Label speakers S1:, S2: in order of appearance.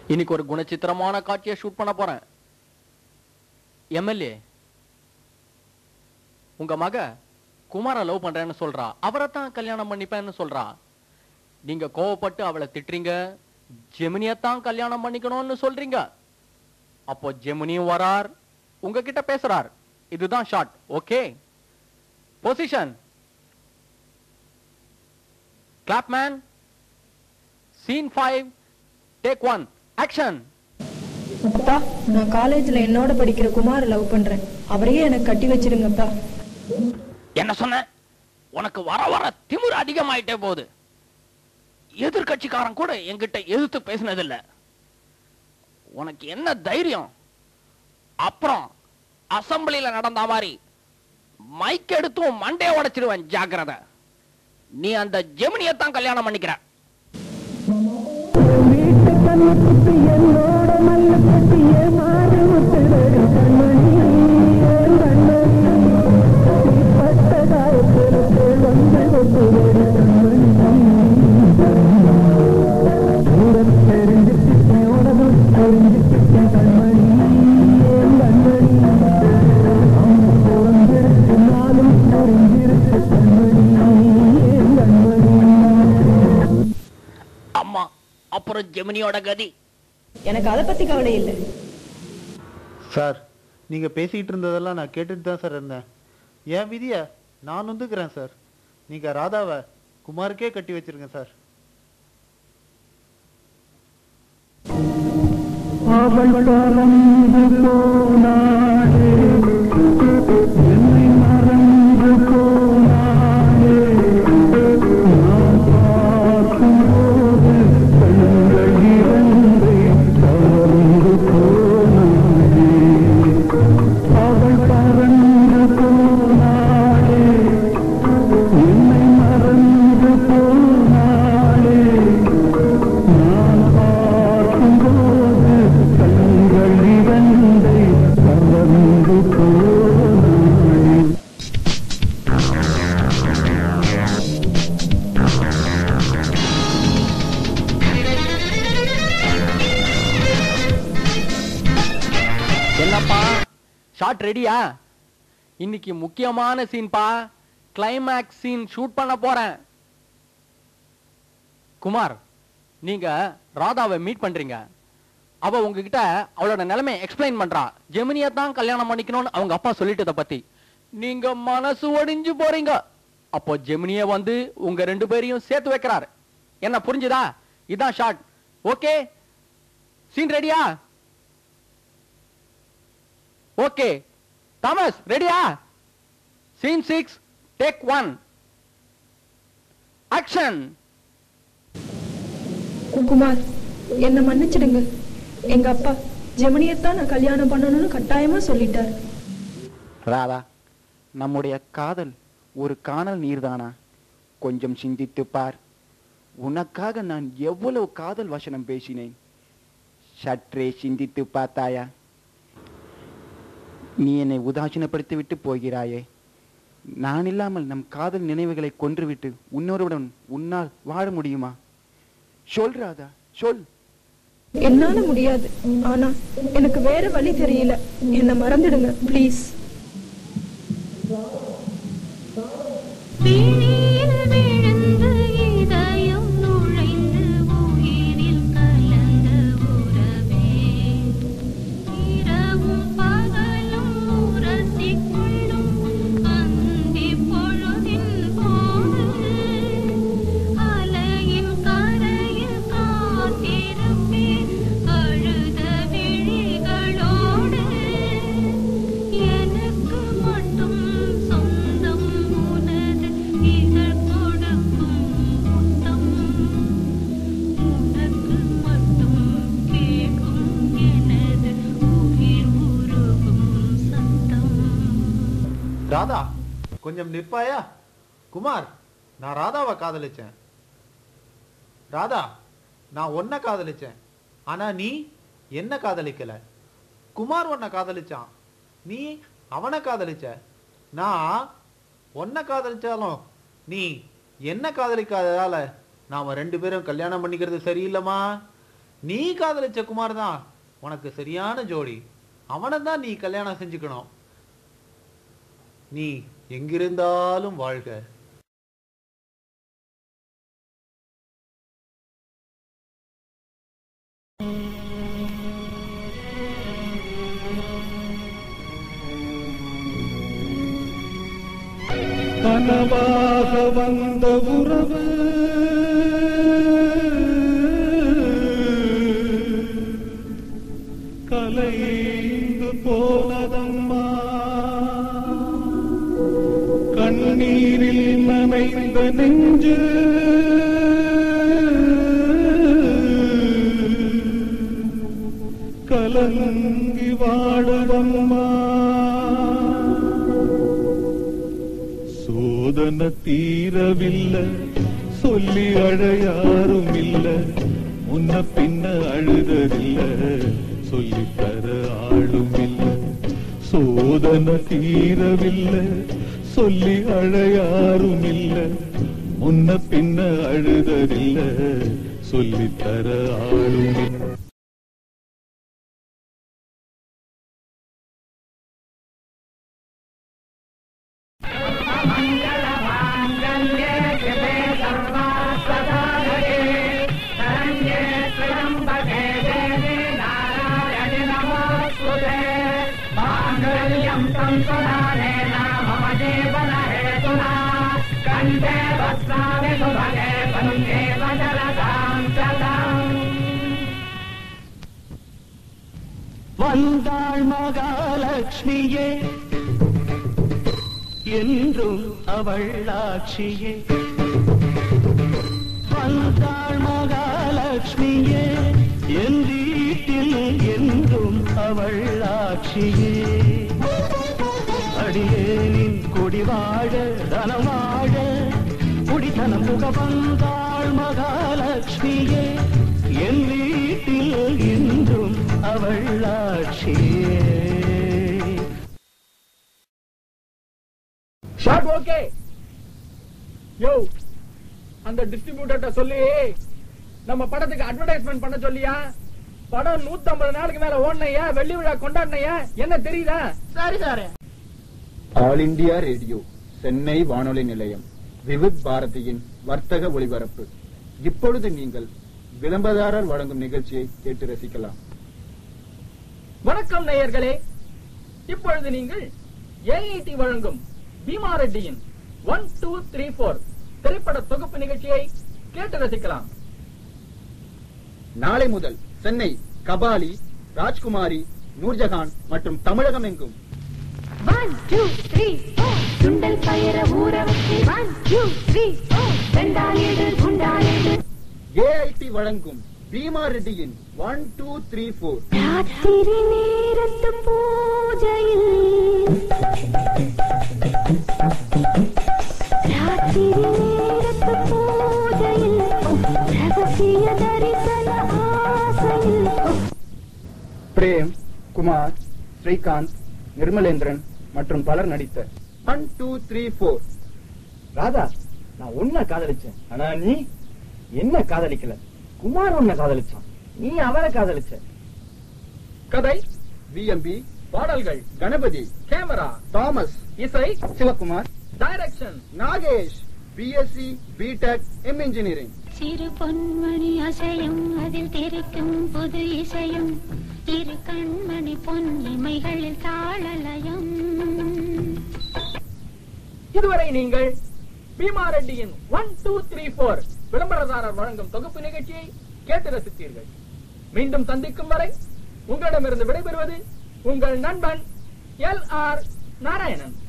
S1: இன்னைக்கு ஒரு குணச்சித்திரமான காட்சியை ஷூட் பண்ண போறேன் எம்எல்ஏ உங்க மக குமார லவ் பண்றேன்னு சொல்றா அவரை தான் கல்யாணம் பண்ணிப்பேன்னு சொல்றா நீங்க கோவப்பட்டு அவளை திட்டுறீங்க ஜெமினியத்தான் கல்யாணம் பண்ணிக்கணும்னு சொல்றீங்க அப்போ ஜெமினியும் வரார் உங்ககிட்ட பேசுறார் இதுதான் shot okay position clap man scene five take one action
S2: அப்பா நான் காலேஜ்ல என்னோட படிக்கிற குமார லவ் பண்றேன் அவரையே எனக்கு கட்டி வச்சிருங்கப்பா
S1: என்ன சொன்ன உனக்கு வர வர திமிரு அதிகமாயிட்டே போகுது எதிர்க்கட்சிக்காரன் கூட என்கிட்ட எதிர்த்து பேசினதில்ல உனக்கு என்ன தைரியம் அப்புறம் அசம்பிளில நடந்த மாதிரி மைக் எடுத்தும் மண்டைய உடைச்சிருவேன் ஜாக்கிரதை நீ அந்த ஜெமினியத்தான் கல்யாணம் பண்ணிக்கிற அம்மா அப்புறம் ஜெமினியோட கதி
S2: எனக்கு அதை பத்தி கவலை இல்லை
S3: சார் நீங்கள் பேசிக்கிட்டு இருந்ததெல்லாம் நான் கேட்டுட்டு தான் சார் இருந்தேன் என் விதியை நான் வந்துக்கிறேன் சார் நீங்கள் ராதாவை குமாருக்கே கட்டி வச்சிருங்க சார்
S1: என்னப்பா ஷாட் ரெடியா இன்னைக்கு முக்கியமான சீன்பா கிளைமேக்ஸ் சீன் ஷூட் பண்ண போறேன் குமார் நீங்க ராதாவை மீட் பண்றீங்க அவ உங்ககிட்ட அவளோட நிலைமை எக்ஸ்பிளைன் பண்றா ஜெமினியை தான் கல்யாணம் பண்ணிக்கணும்னு அவங்க அப்பா சொல்லிட்டத பத்தி நீங்க மனசு ஒடிஞ்சு போறீங்க அப்போ ஜெமினிய வந்து உங்க ரெண்டு பேரையும் சேர்த்து வைக்கிறார் என்ன புரிஞ்சுதா இதான் ஷாட் ஓகே சீன் ரெடியா ஓகே தாமஸ் ரெடியா scene six take one action
S2: Kumar என்னை மன்னிச்சிடுங்க எங்க அப்பா ஜெமினியத்தான் நான் கல்யாணம் பண்ணணும்னு கட்டாயமா சொல்லிட்டார்
S4: ராதா நம்முடைய காதல் ஒரு காணல் நீர்தானா கொஞ்சம் சிந்தித்து பார் உனக்காக நான் எவ்வளவு காதல் வசனம் பேசினேன் சற்றே சிந்தித்து பார்த்தாயா நீ என்னை உதாசீனப்படுத்தி விட்டு போகிறாயே நான் இல்லாமல் நம் காதல் நினைவுகளை கொன்றுவிட்டு உன்னொருடன் உன்னால் வாழ முடியுமா சொல் ராதா சொல்
S2: என்னால முடியாது ஆனா எனக்கு வேற வழி தெரியல என்ன மறந்துடுங்க ப்ளீஸ்
S5: விழியில் விழுந்து இதயம் நுழைந்து உயிரில் கலந்த உறவே இரவும் பகலும் உரசிக்கொள்ளும் அந்தி பொழுதின் போது அலையின் கரையில் காத்திருப்பேன் அழுத விழிகளோடு எனக்கு மட்டும் சொந்தம் உனது இதழ் கொடுக்கும் முத்தம் உனக்கு மட்டும் கேட்கும் எனது உயிர் உருகும் சத்தம்
S3: ராதா கொஞ்சம் நிற்பாயா குமார் நான் ராதாவை காதலிச்சேன் ராதா நான் உன்னை காதலிச்சேன் ஆனா நீ என்ன காதலிக்கல குமார் உன்னை காதலிச்சான் நீ அவனை காதலிச்ச நான் உன்னை காதலிச்சாலும் நீ என்ன காதலிக்காததால நாம ரெண்டு பேரும் கல்யாணம் பண்ணிக்கிறது சரியில்லைம்மா நீ காதலிச்ச குமார் தான் உனக்கு சரியான ஜோடி அவனை தான் நீ கல்யாணம் செஞ்சுக்கணும் நீ எங்கிருந்தாலும் வாழ்க
S6: கனவாக வந்த உறவு கலைந்து போனதம்மா கண்ணீரில் நனைந்த நெஞ்சு கலங்கி வாழுதம்மா சோதனை தீரவில்லை சொல்லி அழ யாரும் இல்ல முன்ன பின்ன அழுததில்ல சொல்லி தர ஆளும் இல்ல சோதனை தீரவில்லை சொல்லி அழ யாரும் இல்ல முன்ன பின்ன அழுததில்ல சொல்லி தர ஆளும் இல்ல
S7: வந்தாள் மகாலட்சுமியே என்றும் அவள் ஆட்சியே வந்தாள் மகாலட்சுமியே என் வீட்டில் என்றும் அவள் ஆட்சியே அடியேனின் கொடி வாழ தனம் வாழ குடித்தனம் புக வந்தாள் மகாலட்சுமியே என் வீட்டில் என்றும் அவள் ஆட்சியே
S1: ஷார்ட் ஓகே யோ அந்த டிஸ்ட்ரிபியூட்டர்ட்ட சொல்லி நம்ம படத்துக்கு அட்வர்டைஸ்மெண்ட் பண்ண சொல்லியா படம் 150 நாளுக்கு மேல ஓடனையா வெள்ளி விழா கொண்டாடினையா என்ன தெரியுதா சரி sir
S4: all India radio Chennai வானொலி நிலையம் விவித் பாரதியின் வர்த்தக ஒளிபரப்பு இப்பொழுது நீங்கள் விளம்பரதாரர் வழங்கும் நிகழ்ச்சியை கேட்டு ரசிக்கலாம்
S1: வணக்கம் நேயர்களே இப்பொழுது நீங்கள் ஏஐடி வழங்கும் பீமா ரெட்டியின் ஒன் டூ த்ரீ போர் திரைப்பட தொகுப்பு நிகழ்ச்சியை கேட்டு ரசிக்கலாம்
S4: நாளை முதல் சென்னை கபாலி ராஜ்குமாரி நூர்ஜஹான் மற்றும் தமிழகம் எங்கும்
S5: ஒன் டூ த்ரீ ஃபோர் சுண்டல் பயர ஊற வச்சு ஒன் டூ த்ரீ ஃபோர் வெண்டாலிடு குண்டாலிடு
S4: ஏஐடி வழங்கும் பீமா ரெட்டியின் ஒன் டூ த்ரீ போர்
S5: ராத்திரி நேரத்து பூஜையில் ராத்திரி நேரத்து பூஜையில் ரகசிய தரிசன ஆசையில்
S4: பிரேம் குமார் ஸ்ரீகாந்த் நிர்மலேந்திரன் மற்றும் பலர் நடித்த one two three four
S7: Radha நான் உன்னை காதலிச்சேன் ஆனா நீ என்ன காதலிக்கல குமார் உன்னை காதலிச்சான் நீ அவரை காதலிச்ச
S1: கதை
S4: விஎம்பி
S1: பாடல்கள்
S4: கணபதி
S1: கேமரா
S4: தாமஸ்
S1: இசை
S4: Sivakumar
S1: direction
S4: Nagesh BSc BTech M engineering
S5: சிறு பொன்மணி அசையும் அதில் தெரிக்கும் புது இசையும் இரு கண்மணி பொன் இமைகளில் தாளலயம்
S1: இதுவரை நீங்கள் பீமா ரெட்டியின் ஒன் டூ த்ரீ போர் விளம்பரதாரர் வழங்கும் தொகுப்பு நிகழ்ச்சியை கேட்டு ரசித்தீர்கள் மீண்டும் சந்திக்கும் வரை உங்களிடமிருந்து விடைபெறுவது உங்கள் நண்பன் எல் ஆர் நாராயணன்